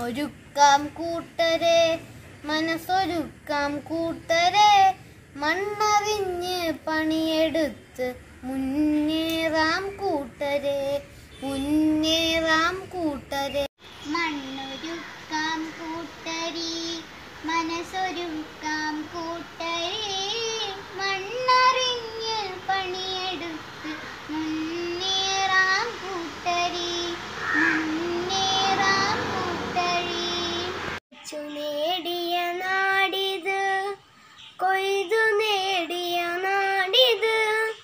മണ്ണൊരുക്കാം കൂട്ടരെ മനസ്സൊരുക്കാം കൂട്ടരെ മണ്ണറിഞ്ഞ് പണിയെടുത്ത് മുന്നേറാം കൂട്ടരെ മുന്നേറാം കൂട്ടരെ മണ്ണൊരുക്കാം കൂട്ടരി മനസ്സൊരുക്കാം കൂട്ടരി മണ്ണറിഞ്ഞ് പണിയെടുത്ത് മുന്നേറാം കൂട്ടരി മുന്നേറാം കൂട്ടരി ചു നേടിയ നാടിത് കൊയ്തു നേടിയ നാടിത്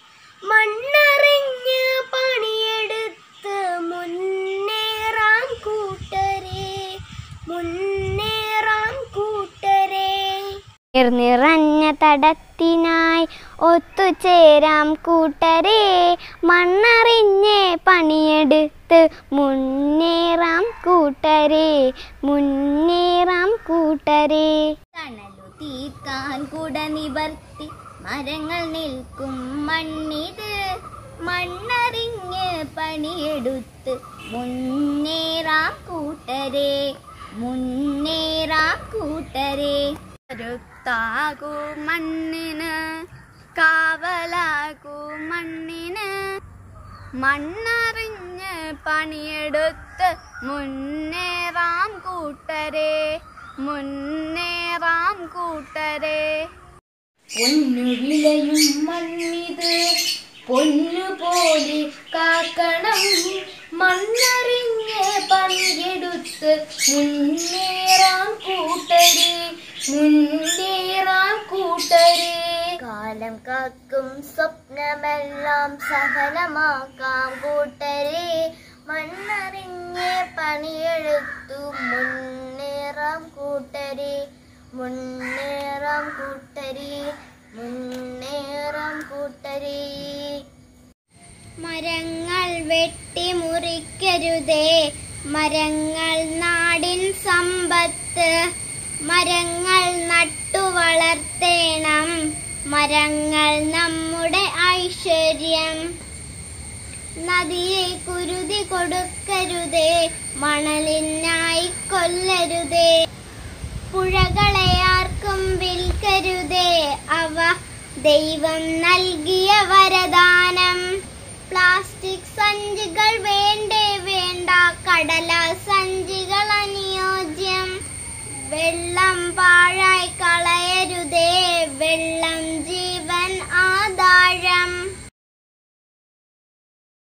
മണ്ണറിഞ്ഞ് പണിയെടുത്ത് മുന്നേറാം കൂട്ടരെ മുന്നേറാം കൂട്ടരെ നിറഞ്ഞ തടത്തിനായി ഒത്തുചേരാം കൂട്ടരെ മണ്ണറിഞ്ഞ് പണിയെടുത്ത് മുന്നേറാം കൂട്ടരെ മുന്നേറാം കൂട്ടരെ തണലു തീർക്കാൻ കുട നിവർത്തി മരങ്ങൾ നിൽക്കും മണ്ണിത് മണ്ണറിഞ്ഞ് പണിയെടുത്ത് മുന്നേറാം കൂട്ടരെ മുന്നേറാം കൂട്ടരെ കരുത്താകൂ മണ്ണിന് കാവലാകൂ മണ്ണിന് മണ്ണറിഞ്ഞ് പണിയെടുത്ത് മുന്നേറാം കൂട്ടരെ മുന്നേറാം കൂട്ടരെ പൊന്നു വിലയും മണ്ണിത് പൊന്നു പോലെ കാക്കണം മണ്ണറിഞ്ഞ് പണിയെടുത്ത് മുന്നേറാം കൂട്ടരെ മുന്നേറാം കൂട്ടരെ കാലം കാക്കും സ്വപ്നമെല്ലാം സഫലമാക്കാം കൂട്ടരെ മണ്ണറിഞ്ഞ് പണിയെടുത്തു മുന്നേറാം കൂട്ടരെ മുന്നേറാം കൂട്ടരെ മുന്നേറാം കൂട്ടരെ മരങ്ങൾ വെട്ടി മുറിക്കരുതേ മരങ്ങൾ നാടിൻ സമ്പത്ത് മരങ്ങൾ നട്ടു വളർത്തേണം മരങ്ങൾ നമ്മുടെ ഐശ്വര്യം നദിയെ കുരുതി കൊടുക്കരുതേ മണലിനായി കൊല്ലരുതേ പുഴകളെ ആർക്കും വിൽക്കരുതേ അവ ദൈവം നൽകിയ വരദാനം പ്ലാസ്റ്റിക് സഞ്ചികൾ വേണ്ടേ വേണ്ട കടല സഞ്ചികൾ അനുയോജ്യം വെള്ളം പാഴായി കളയരുതേ വെള്ളം ജീ